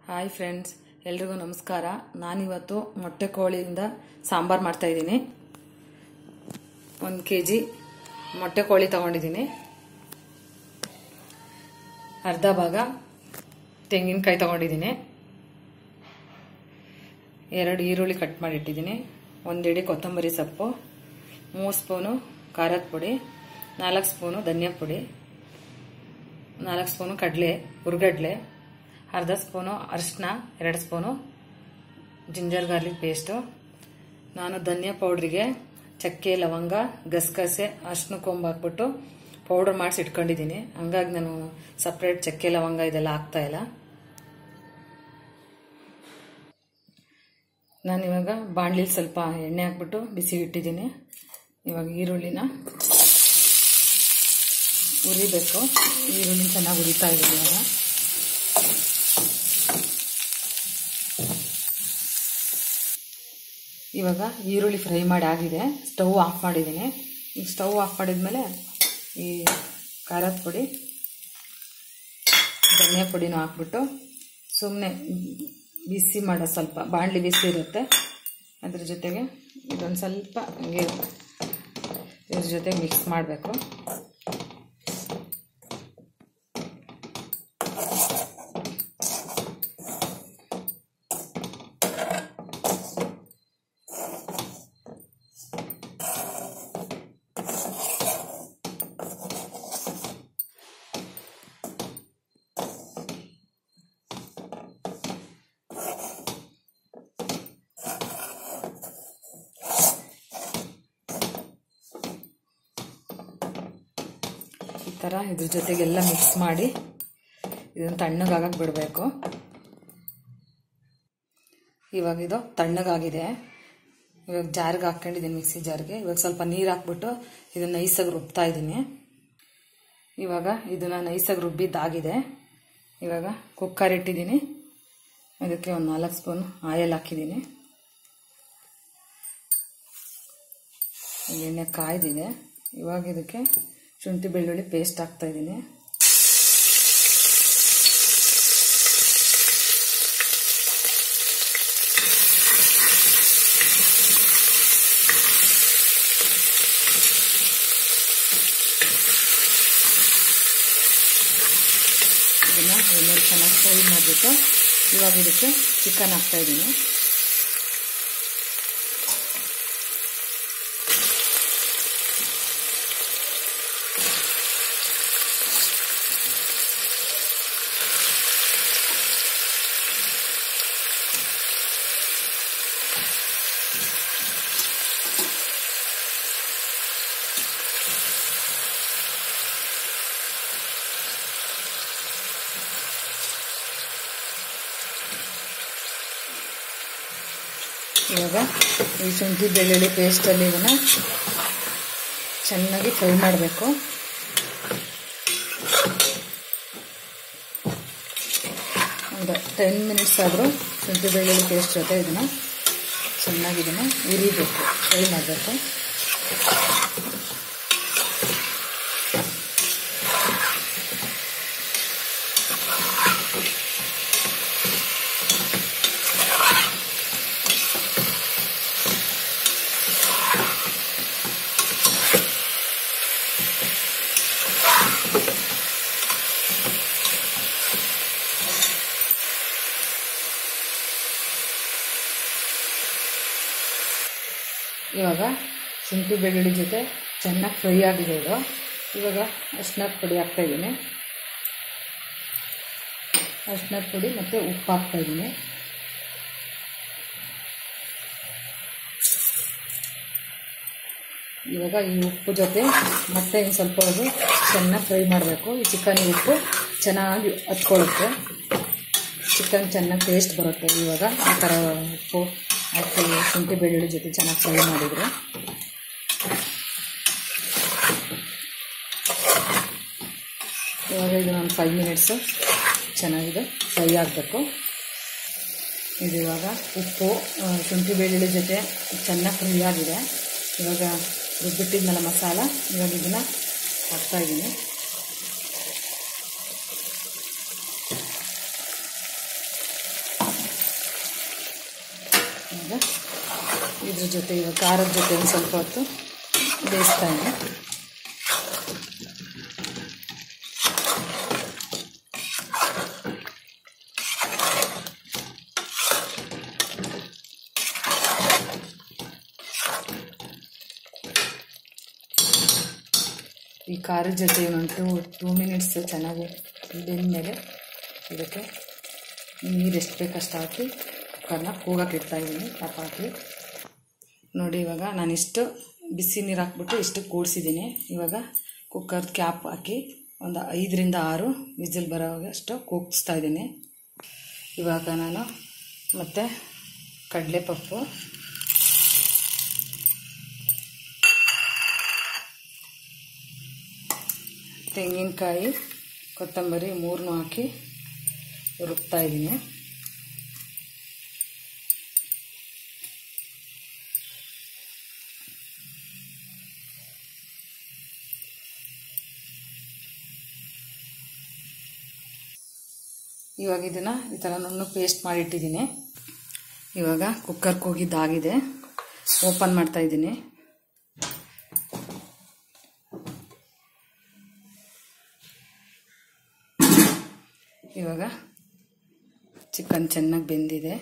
hi friends ಎಲ್ರಿಗೂ ನಮಸ್ಕಾರ ನಾನಿವತ್ತು ಮೊಟ್ಟೆ ಕೋಳಿಯಿಂದ ಸಾಂಬಾರು ಮಾಡ್ತಾ ಇದ್ದೀನಿ ಒಂದು ಕೆ ಜಿ ಮೊಟ್ಟೆ ಕೋಳಿ ತಗೊಂಡಿದ್ದೀನಿ ಅರ್ಧ ಭಾಗ ತೆಂಗಿನಕಾಯಿ ತಗೊಂಡಿದ್ದೀನಿ ಎರಡು ಈರುಳ್ಳಿ ಕಟ್ ಮಾಡಿಟ್ಟಿದ್ದೀನಿ ಒಂದಿಡಿ ಕೊತ್ತಂಬರಿ ಸೊಪ್ಪು ಮೂರು ಸ್ಪೂನು ಖಾರದ ಪುಡಿ ನಾಲ್ಕು ಸ್ಪೂನು ಧನಿಯಾ ಪುಡಿ ನಾಲ್ಕು ಸ್ಪೂನು ಕಡಲೆ ಹುರ್ಗಡ್ಲೆ ಅರ್ಧ ಸ್ಪೂನು ಅರಿಶಿನ ಎರಡು ಸ್ಪೂನು ಜಿಂಜರ್ ಗಾರ್ಲಿಕ್ ಪೇಸ್ಟು ನಾನು ಧನಿಯಾ ಪೌಡ್ರಿಗೆ ಚಕ್ಕೆ ಲವಂಗ ಗಸಗಸೆ ಅರಿಶಿನ ಕೊಂಬು ಹಾಕ್ಬಿಟ್ಟು ಪೌಡ್ರ್ ಮಾಡಿಸಿ ಇಟ್ಕೊಂಡಿದ್ದೀನಿ ಹಂಗಾಗಿ ನಾನು ಸಪ್ರೇಟ್ ಚಕ್ಕೆ ಲವಂಗ ಇದೆಲ್ಲ ಹಾಕ್ತಾ ಇಲ್ಲ ನಾನು ಇವಾಗ ಬಾಣಲಿ ಸ್ವಲ್ಪ ಎಣ್ಣೆ ಹಾಕ್ಬಿಟ್ಟು ಬಿಸಿಗೆ ಇಟ್ಟಿದ್ದೀನಿ ಇವಾಗ ಈರುಳ್ಳಿನ ಉರಿಬೇಕು ಈರುಳ್ಳಿ ಚೆನ್ನಾಗಿ ಉರಿತಾ ಇದ್ದೀನಿ ಇವಾಗ ಇವಾಗ ಈರುಳ್ಳಿ ಫ್ರೈ ಮಾಡಿ ಆಗಿದೆ ಸ್ಟವ್ ಆಫ್ ಮಾಡಿದ್ದೀನಿ ಈಗ ಸ್ಟವ್ ಆಫ್ ಮಾಡಿದ್ಮೇಲೆ ಈ ಖಾರದ ಪುಡಿ ಧನಿಯಾ ಪುಡಿನೂ ಹಾಕ್ಬಿಟ್ಟು ಸುಮ್ಮನೆ ಬಿಸಿ ಮಾಡೋ ಸ್ವಲ್ಪ ಬಾಣಲಿ ಬಿಸಿ ಇರುತ್ತೆ ಅದ್ರ ಜೊತೆಗೆ ಇದೊಂದು ಸ್ವಲ್ಪ ಹಂಗೆ ಇದ್ರ ಜೊತೆಗೆ ಮಿಕ್ಸ್ ಮಾಡಬೇಕು ಈ ಥರ ಇದ್ರ ಜೊತೆಗೆಲ್ಲ ಮಿಕ್ಸ್ ಮಾಡಿ ಇದನ್ನು ತಣ್ಣಗಾಗಕ್ಕೆ ಬಿಡಬೇಕು ಇವಾಗ ಇದು ತಣ್ಣಗಾಗಿದೆ ಇವಾಗ ಜಾರ್ಗೆ ಹಾಕ್ಕೊಂಡಿದ್ದೀನಿ ಮಿಕ್ಸಿ ಜಾರ್ಗೆ ಇವಾಗ ಸ್ವಲ್ಪ ನೀರು ಹಾಕ್ಬಿಟ್ಟು ಇದನ್ನು ನೈಸಾಗಿ ರುಬ್ತಾ ಇದ್ದೀನಿ ಇವಾಗ ಇದನ್ನು ನೈಸಾಗಿ ರುಬ್ಬಿದ್ದಾಗಿದೆ ಇವಾಗ ಕುಕ್ಕರ್ ಇಟ್ಟಿದ್ದೀನಿ ಇದಕ್ಕೆ ಒಂದು ನಾಲ್ಕು ಸ್ಪೂನ್ ಆಯಿಲ್ ಹಾಕಿದ್ದೀನಿ ಎಣ್ಣೆ ಕಾಯ್ದಿದೆ ಇವಾಗ ಇದಕ್ಕೆ ಶುಂಠಿ ಬೆಳ್ಳುಳ್ಳಿ ಪೇಸ್ಟ್ ಹಾಕ್ತಾ ಇದ್ದೀನಿ ಇದನ್ನ ಎಣ್ಣೆಲಿ ಚೆನ್ನಾಗಿ ಫ್ರೈ ಮಾಡಿಬಿಟ್ಟು ಇವಾಗ ಇದಕ್ಕೆ ಚಿಕನ್ ಹಾಕ್ತಾ ಇದ್ದೀನಿ ಇವಾಗ ಈ ಶುಂಠಿ ಬೆಳ್ಳುಳ್ಳಿ ಪೇಸ್ಟಲ್ಲಿ ಇದನ್ನು ಚೆನ್ನಾಗಿ ಫ್ರೈ ಮಾಡಬೇಕು ಒಂದು ಟೆನ್ ಮಿನಿಟ್ಸ್ ಆದರೂ ಶುಂಠಿ ಬೆಳ್ಳುಳ್ಳಿ ಪೇಸ್ಟ್ ಜೊತೆ ಇದನ್ನು ಚೆನ್ನಾಗಿ ಇದನ್ನು ಉರಿಬೇಕು ಫ್ರೈ ಮಾಡಬೇಕು ಇವಾಗ ಶುಂಠಿ ಬೆಳ್ಳುಳ್ಳಿ ಜೊತೆ ಚೆನ್ನಾಗಿ ಫ್ರೈ ಆಗಿದೆ ಇದು ಇವಾಗ ಅರ್ಶಿನದ ಪುಡಿ ಹಾಕ್ತಾಯಿದ್ದೀನಿ ಅರ್ಶಿನದ ಪುಡಿ ಮತ್ತು ಉಪ್ಪು ಹಾಕ್ತಾಯಿದ್ದೀನಿ ಇವಾಗ ಈ ಉಪ್ಪು ಜೊತೆ ಮತ್ತೆ ಇನ್ನು ಸ್ವಲ್ಪ ಅದು ಚೆನ್ನಾಗಿ ಫ್ರೈ ಮಾಡಬೇಕು ಈ ಚಿಕನ್ ಉಪ್ಪು ಚೆನ್ನಾಗಿ ಹತ್ಕೊಳ್ಳುತ್ತೆ ಚಿಕನ್ ಚೆನ್ನಾಗಿ ಟೇಸ್ಟ್ ಬರುತ್ತೆ ಇವಾಗ ಈ ಥರ ಉಪ್ಪು ಹಾಕಿ ಶುಂಠಿ ಬೆಳ್ಳುಳ್ಳಿ ಜೊತೆ ಚೆನ್ನಾಗಿ ಫ್ರೈ ಮಾಡಿದರೆ ಇವಾಗ ಇದು ಒಂದು ಫೈವ್ ಮಿನಿಟ್ಸು ಚೆನ್ನಾಗಿದೆ ಫ್ರೈ ಆಗಬೇಕು ಇದು ಇವಾಗ ಉಪ್ಪು ಶುಂಠಿ ಬೆಳ್ಳುಳ್ಳಿ ಜೊತೆ ಚೆನ್ನಾಗಿ ಫ್ರೈ ಆಗಿದೆ ಇವಾಗ ರುಬ್ಬಿಟ್ಟಿದ್ನಲ್ಲ ಮಸಾಲ ಇವಾಗ ಇದನ್ನು ಹಾಕ್ತಾಯಿದ್ದೀನಿ ಇವಾಗ ಇದ್ರ ಜೊತೆ ಇವಾಗ ಖಾರದ ಜೊತೆ ಒಂದು ಸ್ವಲ್ಪ ಹೊತ್ತು ಬೇಯಿಸ್ತಾ ಇದ್ದೀನಿ ಈ ಖಾರದ ಜೊತೆ ಇನ್ನೊಂದು ಟೂ ಟೂ ಮಿನಿಟ್ಸ್ ಚೆನ್ನಾಗಿ ಬೆಂದಮೇಲೆ ಇದಕ್ಕೆ ನೀರು ಎಷ್ಟು ಬೇಕಷ್ಟು ಹಾಕಿ ಕುಕ್ಕರ್ನ ಕೂಗಕ್ಕೆ ಇಡ್ತಾಯಿದ್ದೀನಿ ಟಪ್ ಹಾಕಿ ನೋಡಿ ಇವಾಗ ನಾನು ಇಷ್ಟು ಬಿಸಿ ನೀರು ಹಾಕ್ಬಿಟ್ಟು ಇಷ್ಟು ಕೂಡಿಸಿದ್ದೀನಿ ಇವಾಗ ಕುಕ್ಕರ್ ಕ್ಯಾಪ್ ಹಾಕಿ ಒಂದು ಐದರಿಂದ ಆರು ವಿಸಿಲ್ ಬರೋವಷ್ಟು ಕೂಗಿಸ್ತಾ ಇದ್ದೀನಿ ಇವಾಗ ನಾನು ಮತ್ತು ಕಡಲೆಪಪ್ಪು ತೆಂಗಿನಕಾಯಿ ಕೊತ್ತಂಬರಿ ಮೂರನ್ನೂ ಹಾಕಿ ರುಬ್ತಾ ಇದ್ದೀನಿ ಇವಾಗ ಇದನ್ನು ಈ ಥರ ನುಣ್ಣು ಪೇಸ್ಟ್ ಮಾಡಿಟ್ಟಿದ್ದೀನಿ ಇವಾಗ ಕುಕ್ಕರ್ ಕೂಗಿದ್ದಾಗಿದೆ ಓಪನ್ ಮಾಡ್ತಾ ಇದ್ದೀನಿ ಇವಾಗ ಚಿಕನ್ ಚೆನ್ನಾಗಿ ಬೆಂದಿದೆ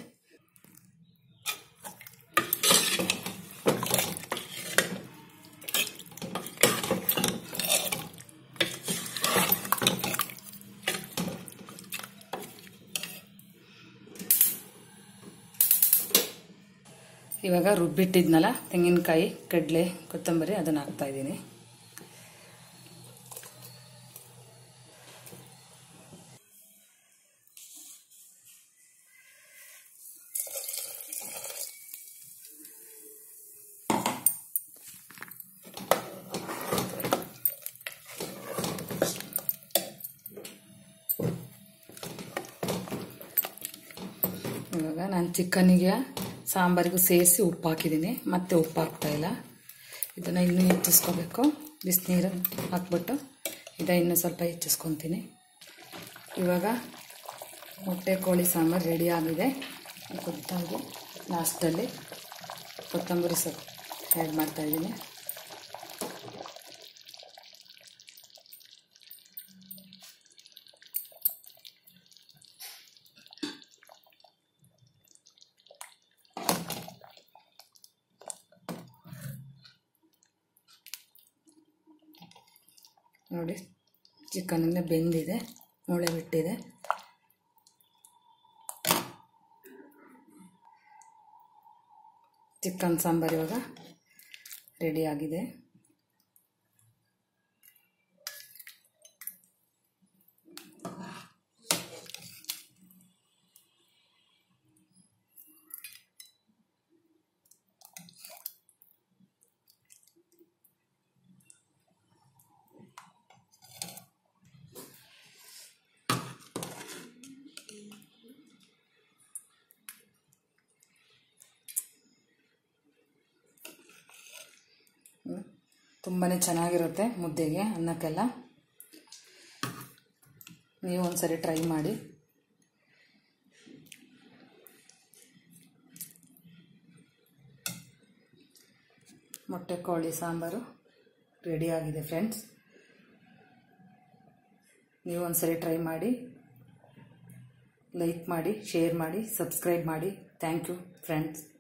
ಇವಾಗ ರುಬ್ಬಿಟ್ಟಿದ್ನಲ್ಲ ತೆಂಗಿನಕಾಯಿ ಕಡಲೆ ಕೊತ್ತಂಬರಿ ಅದನ್ನು ಹಾಕ್ತಾ ಇದ್ದೀನಿ ಇವಾಗ ನಾನು ಚಿಕನ್ನಿಗೆ ಸಾಂಬಾರಿಗೂ ಸೇರಿಸಿ ಉಪ್ಪು ಹಾಕಿದ್ದೀನಿ ಮತ್ತೆ ಉಪ್ಪು ಹಾಕ್ತಾ ಇಲ್ಲ ಇದನ್ನು ಇನ್ನೂ ಹೆಚ್ಚಿಸ್ಕೋಬೇಕು ಬಿಸಿನೀರು ಹಾಕ್ಬಿಟ್ಟು ಇದನ್ನು ಇನ್ನೂ ಸ್ವಲ್ಪ ಹೆಚ್ಚಿಸ್ಕೊತೀನಿ ಇವಾಗ ಮೊಟ್ಟೆ ಕೋಳಿ ಸಾಂಬಾರು ರೆಡಿ ಆಗಿದೆ ಕುದ್ದಾಗಿ ಲಾಸ್ಟಲ್ಲಿ ಕೊತ್ತಂಬರಿ ಸೊಪ್ಪು ಆ್ಯಡ್ ಮಾಡ್ತಾಯಿದ್ದೀನಿ ನೋಡಿ ಚಿಕನಿಂದ ಬೆಂದಿದೆ ಮೂಳೆ ಬಿಟ್ಟಿದೆ ಚಿಕನ್ ಸಾಂಬಾರು ಇವಾಗ ರೆಡಿಯಾಗಿದೆ ತುಂಬಾ ಚೆನ್ನಾಗಿರುತ್ತೆ ಮುದ್ದೆಗೆ ಅನ್ನಕ್ಕೆಲ್ಲ ನೀವು ಒಂದ್ಸರಿ ಟ್ರೈ ಮಾಡಿ ಮೊಟ್ಟೆ ಕೋಳಿ ಸಾಂಬಾರು ರೆಡಿಯಾಗಿದೆ ಫ್ರೆಂಡ್ಸ್ ನೀವು ಒಂದ್ಸರಿ ಟ್ರೈ ಮಾಡಿ ಲೈಕ್ ಮಾಡಿ ಶೇರ್ ಮಾಡಿ ಸಬ್ಸ್ಕ್ರೈಬ್ ಮಾಡಿ ಥ್ಯಾಂಕ್ ಯು ಫ್ರೆಂಡ್ಸ್